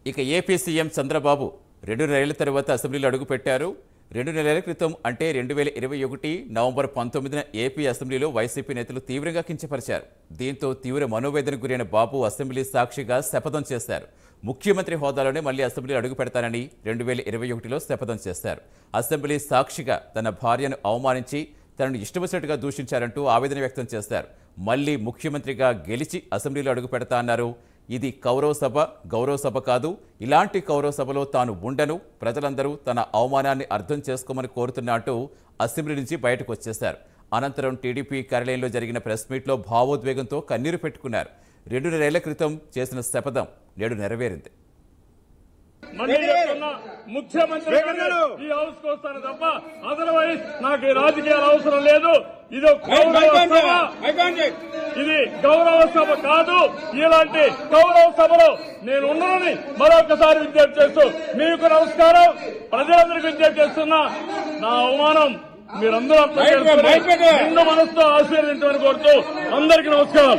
ఇక AP CM Chandrababu రెండు నెలల తర్వాత అసెంబ్లీలో అడుగుపెట్టారు రెండు నెలల క్రితం అంటే రెండు వేల ఇరవై ఒకటి నవంబర్ పంతొమ్మిదిన ఏపీ అసెంబ్లీలో వైసీపీ నేతలు తీవ్రంగా కించపరిచారు దీంతో తీవ్ర మనోవేదనకు గురైన బాబు అసెంబ్లీ సాక్షిగా శపథం చేశారు ముఖ్యమంత్రి హోదాలోనే మళ్ళీ అసెంబ్లీలో అడుగు పెడతానని రెండు వేల ఇరవై ఒకటిలో శపథం చేశారు అసెంబ్లీ సాక్షిగా తన భార్యను అవమానించి తనను ఇష్టమొచ్చినట్టుగా దూషించారంటూ ఆవేదన వ్యక్తం చేశారు మళ్ళీ ముఖ్యమంత్రిగా గెలిచి అసెంబ్లీలో అడుగు పెడతా అన్నారు ఇది కౌరవ సభ గౌరవ సభ కాదు ఇలాంటి కౌరవ సభలో తాను ఉండను ప్రజలందరూ తన అవమానాన్ని అర్థం చేసుకోమని కోరుతున్నట్టు అసెంబ్లీ నుంచి బయటకు వచ్చేశారు అనంతరం టీడీపీ కార్యాలయంలో జరిగిన ప్రెస్ మీట్లో భావోద్వేగంతో కన్నీరు పెట్టుకున్నారు రెండు నెలల క్రితం చేసిన శపథం నేడు నెరవేరింది మళ్ళీ చెప్తున్నా ముఖ్యమంత్రి గారు ఈ హౌస్ కు వస్తాను తప్ప అదర్వైజ్ నాకు ఈ రాజకీయాలు అవసరం లేదు ఇది ఒక గౌరవ సభ ఇది గౌరవ సభ కాదు ఇలాంటి గౌరవ సభలో నేను ఉన్నానని మరొకసారి విజ్ఞప్తి చేస్తూ మీకు నమస్కారం ప్రజలందరికీ విజ్ఞప్తి చేస్తున్నా నా అవమానం మీరందరూ అర్థం చేసుకుని నిండు మనసుతో ఆశీర్వదించమని కోరుతూ అందరికీ నమస్కారం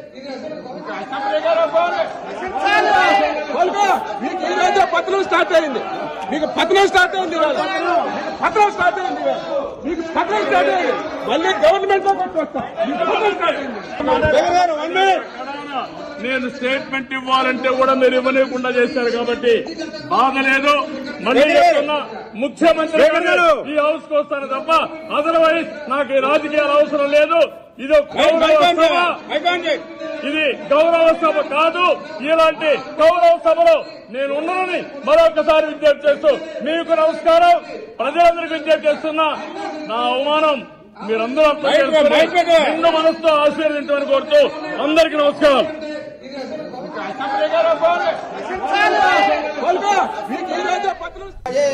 కోలుకో. మీకు ఈ రోజే పతనం స్టార్ట్ అయింది మీకు పతనం స్టార్ట్ అయింది ఇవాళ. మీకు పతనం స్టార్ట్ అయింది ఇవాళ. మీకు పతనం స్టార్ట్ అయింది మళ్ళీ గవర్నమెంట్ లో కొట్టుకొస్తాం మీకు పతనం స్టార్ట్ అయింది నేను స్టేట్మెంట్ ఇవ్వాలంటే కూడా మీరు ఇవ్వలేకుండా చేశారు కాబట్టి బాధ లేదు మళ్ళీ చెప్తున్నా ముఖ్యమంత్రి గారు ఈ హౌస్ కు వస్తాను తప్ప అదర్వైజ్ నాకు ఈ రాజకీయాలు అవసరం లేదు ఇది ఒక గౌరవ సభ ఇది గౌరవ సభ కాదు ఇలాంటి గౌరవ సభలో నేను ఉన్నానని మరొకసారి విజ్ఞప్తి చేస్తూ మీకు నమస్కారం ప్రజలందరికీ విజ్ఞప్తి చేస్తున్నా నా అవమానం మీరందరూ అర్థం చేసుకుని నిండు మనసుతో ఆశీర్వదించమని కోరుతూ అందరికీ నమస్కారం కోలుకో. మీకు ఈ రోజే పతనం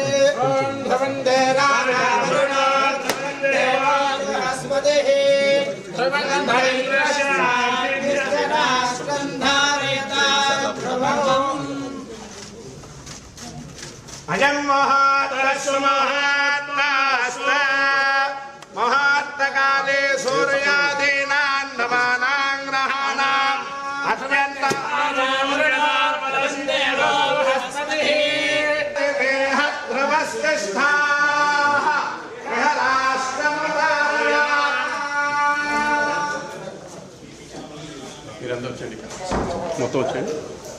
అయం మహాత్మస్వ మహాత్మాస్వ మహాత్మకాలే సూర్యాదీనాం నవానాం గ్రహాణాం అత్యంత మీరందరూ వచ్చండి మొత్తం వచ్చండి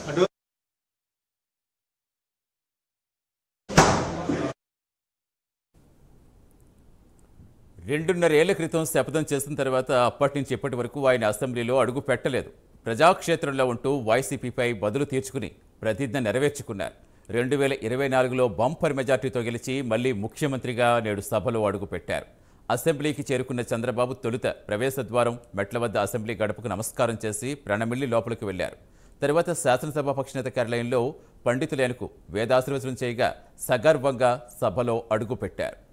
రెండున్నర ఏళ్ల క్రితం శపథం చేసిన తర్వాత అప్పటి నుంచి ఇప్పటి వరకు ఆయన అసెంబ్లీలో అడుగు పెట్టలేదు ప్రజాక్షేత్రంలో ఉంటూ వైసీపీపై బదులు తీర్చుకుని ప్రతిజ్ఞ నెరవేర్చుకున్నారు రెండు వేల ఇరవై నాలుగులో బంపర్ మెజార్టీతో గెలిచి మళ్లీ ముఖ్యమంత్రిగా నేడు సభలో అడుగుపెట్టారు అసెంబ్లీకి చేరుకున్న చంద్రబాబు తొలుత ప్రవేశ ద్వారం మెట్ల వద్ద అసెంబ్లీ గడపకు నమస్కారం చేసి ప్రణమిల్లి లోపలికి వెళ్లారు తర్వాత శాసనసభ పక్షనేత కార్యాలయంలో పండితులేనుకు వేదాశీర్వచనం చేయగా సగర్వంగా సభలో అడుగుపెట్టారు